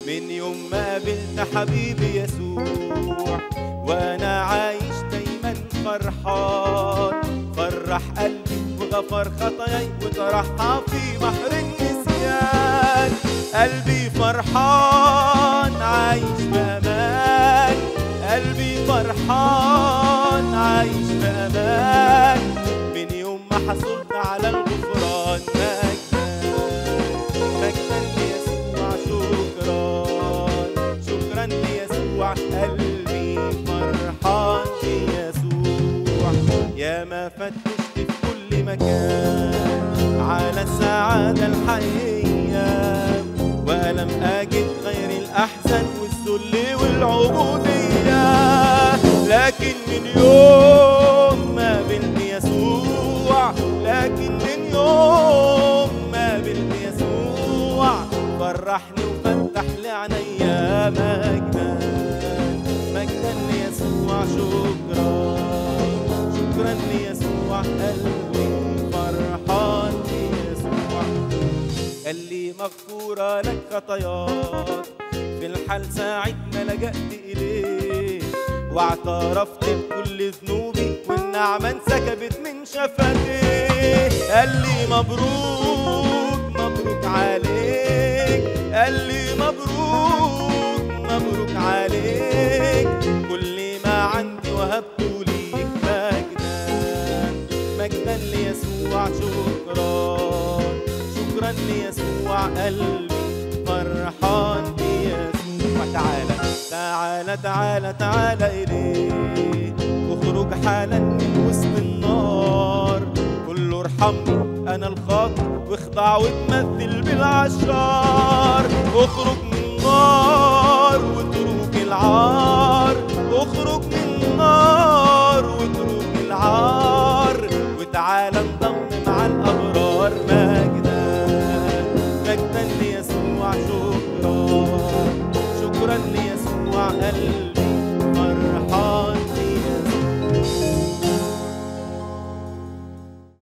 من يوم ما قابلت حبيبي يسوع وانا عايش دايما فرحان فرح قلبي وغفر خطاياي وطرحها في بحر النسيان قلبي فرحان عايش بأمان قلبي فرحان عايش بأمان من يوم ما حصلت على الغفران مجدا مجدا ليسوع شكرا شكرا ليسوع قلبي فرحان بيسوع يا ما فتشت في كل مكان على السعادة الحقيقية ولم أجد غير الأحزان والذل والعبودية لكن من يوم ما قابلت يسوع لكن من يوم ما قابلت يسوع فرحني وفتح لي عينيا مجدا مجدا ليسوع شكرا شكرا ليسوع قلبي فرحان بيسوع قال لي مغفورة لك خطاياك في الحال ساعة ما لجأت إليه واعترفت بكل ذنوبي والنعمة انسكبت من شفتيه قال لي مبروك مبروك عليك قال لي مبروك مبروك عليك كل ما عندي وهبته ليك مجدا مجدا ليسوع شكرا شكرا ليسوع قلبي فرحان بيسوع تعالى تعالى تعالى تعالى إليه اخرج حالا من وسط النار قل له ارحمني أنا الخاطئ واخضع وتمثل بالعشار اخرج